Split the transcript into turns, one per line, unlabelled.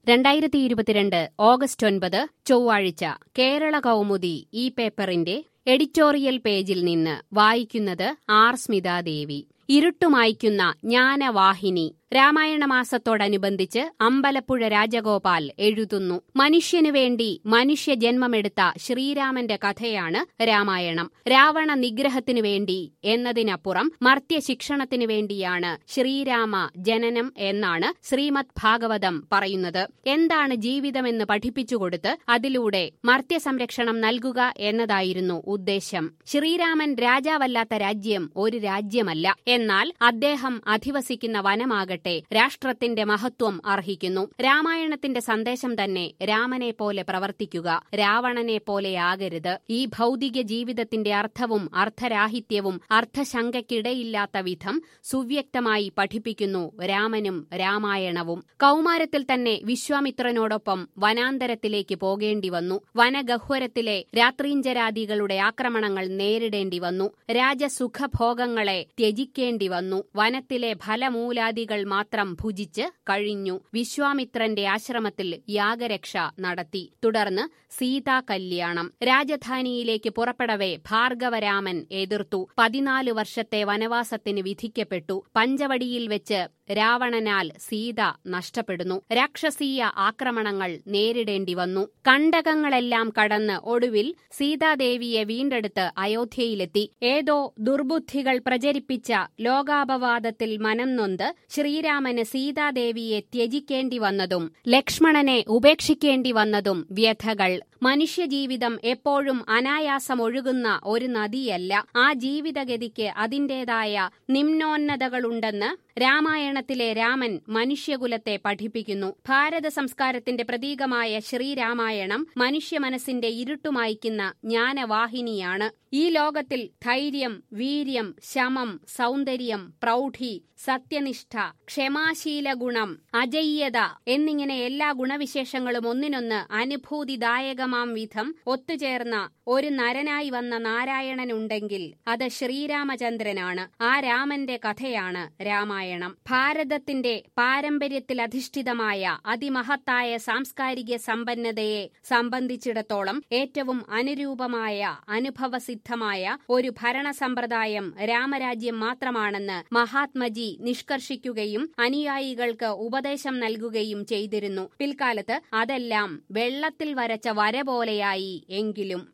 രണ്ടായിരത്തി ഇരുപത്തിരണ്ട് ഓഗസ്റ്റ് ഒൻപത് ചൊവ്വാഴ്ച കേരള കൗമുദി ഈ പേപ്പറിന്റെ എഡിറ്റോറിയൽ പേജിൽ നിന്ന് വായിക്കുന്നത് ആർ സ്മിതാദേവി ഇരുട്ടുമായ്ക്കുന്ന ജ്ഞാനവാഹിനി രാമായണ മാസത്തോടനുബന്ധിച്ച് അമ്പലപ്പുഴ രാജഗോപാൽ എഴുതുന്നു മനുഷ്യനു വേണ്ടി മനുഷ്യ ജന്മമെടുത്ത ശ്രീരാമന്റെ കഥയാണ് രാമായണം രാവണ നിഗ്രഹത്തിനു വേണ്ടി എന്നതിനപ്പുറം മർത്യ ശിക്ഷണത്തിനു വേണ്ടിയാണ് ശ്രീരാമ ജനനം എന്നാണ് ശ്രീമദ് ഭാഗവതം പറയുന്നത് എന്താണ് ജീവിതമെന്ന് പഠിപ്പിച്ചുകൊടുത്ത് അതിലൂടെ മർത്യ സംരക്ഷണം നൽകുക എന്നതായിരുന്നു ഉദ്ദേശം ശ്രീരാമൻ രാജാവല്ലാത്ത രാജ്യം ഒരു രാജ്യമല്ല എന്നാൽ അദ്ദേഹം അധിവസിക്കുന്ന വനമാകട്ടെ രാഷ്ട്രത്തിന്റെ മഹത്വം അർഹിക്കുന്നു രാമായണത്തിന്റെ സന്ദേശം തന്നെ രാമനെ പോലെ പ്രവർത്തിക്കുക രാവണനെ പോലെയാകരുത് ഈ ഭൗതിക ജീവിതത്തിന്റെ അർത്ഥവും അർത്ഥരാഹിത്യവും അർത്ഥശങ്കയ്ക്കിടയില്ലാത്ത വിധം സുവ്യക്തമായി പഠിപ്പിക്കുന്നു രാമനും രാമായണവും കൗമാരത്തിൽ തന്നെ വിശ്വാമിത്രനോടൊപ്പം വനാന്തരത്തിലേക്ക് പോകേണ്ടി വന്നു വനഗഹ്വരത്തിലെ രാത്രീഞ്ചരാദികളുടെ ആക്രമണങ്ങൾ നേരിടേണ്ടി വന്നു രാജസുഖഭോഗങ്ങളെ ത്യജിക്കേണ്ടി വന്നു വനത്തിലെ ഫലമൂലാദികൾ മാത്രം ഭുജിച്ച് കഴിഞ്ഞു വിശ്വാമിത്രന്റെ ആശ്രമത്തിൽ യാഗരക്ഷ നടത്തി തുടർന്ന് സീതാ കല്യാണം രാജധാനിയിലേക്ക് പുറപ്പെടവേ ഭാർഗവരാമൻ എതിർത്തു പതിനാല് വർഷത്തെ വനവാസത്തിന് വിധിക്കപ്പെട്ടു പഞ്ചവടിയിൽ വെച്ച് രാവണനാൽ സീത നഷ്ടപ്പെടുന്നു രാക്ഷസീയ ആക്രമണങ്ങൾ നേരിടേണ്ടി വന്നു കണ്ടകങ്ങളെല്ലാം കടന്ന് ഒടുവിൽ സീതാദേവിയെ വീണ്ടെടുത്ത് അയോധ്യയിലെത്തി ഏതോ ദുർബുദ്ധികൾ പ്രചരിപ്പിച്ച ലോകാപവാദത്തിൽ മനം നൊന്ത് ശ്രീരാമന് സീതാദേവിയെ ത്യജിക്കേണ്ടി വന്നതും ലക്ഷ്മണനെ ഉപേക്ഷിക്കേണ്ടി വന്നതും വ്യഥകൾ മനുഷ്യജീവിതം എപ്പോഴും അനായാസം ഒഴുകുന്ന ഒരു നദിയല്ല ആ ജീവിതഗതിക്ക് അതിന്റേതായ നിമ്നോന്നതകളുണ്ടെന്ന് രാമായണത്തിലെ രാമൻ മനുഷ്യകുലത്തെ പഠിപ്പിക്കുന്നു ഭാരത സംസ്കാരത്തിന്റെ പ്രതീകമായ ശ്രീരാമായണം മനുഷ്യ മനസ്സിന്റെ ഇരുട്ടുമായ്ക്കുന്ന ജ്ഞാനവാഹിനിയാണ് ഈ ലോകത്തിൽ ധൈര്യം വീര്യം ശമം സൗന്ദര്യം പ്രൗഢി സത്യനിഷ്ഠ ക്ഷമാശീല ഗുണം അജയ്യത എന്നിങ്ങനെ എല്ലാ ഗുണവിശേഷങ്ങളും ഒന്നിനൊന്ന് അനുഭൂതിദായകമാം വിധം ഒത്തുചേർന്ന ഒരു നരനായി വന്ന നാരായണനുണ്ടെങ്കിൽ അത് ശ്രീരാമചന്ദ്രനാണ് ആ രാമന്റെ കഥയാണ് രാമായണം ഭാരതത്തിന്റെ പാരമ്പര്യത്തിൽ അധിഷ്ഠിതമായ അതിമഹത്തായ സാംസ്കാരിക സമ്പന്നതയെ സംബന്ധിച്ചിടത്തോളം ഏറ്റവും അനുരൂപമായ അനുഭവസിദ്ധമായ ഒരു ഭരണ സമ്പ്രദായം രാമരാജ്യം മാത്രമാണെന്ന് മഹാത്മജി നിഷ്കർഷിക്കുകയും അനുയായികൾക്ക് ഉപദേശം നൽകുകയും ചെയ്തിരുന്നു പിൽക്കാലത്ത് അതെല്ലാം വെള്ളത്തിൽ വരച്ച വര പോലെയായി എങ്കിലും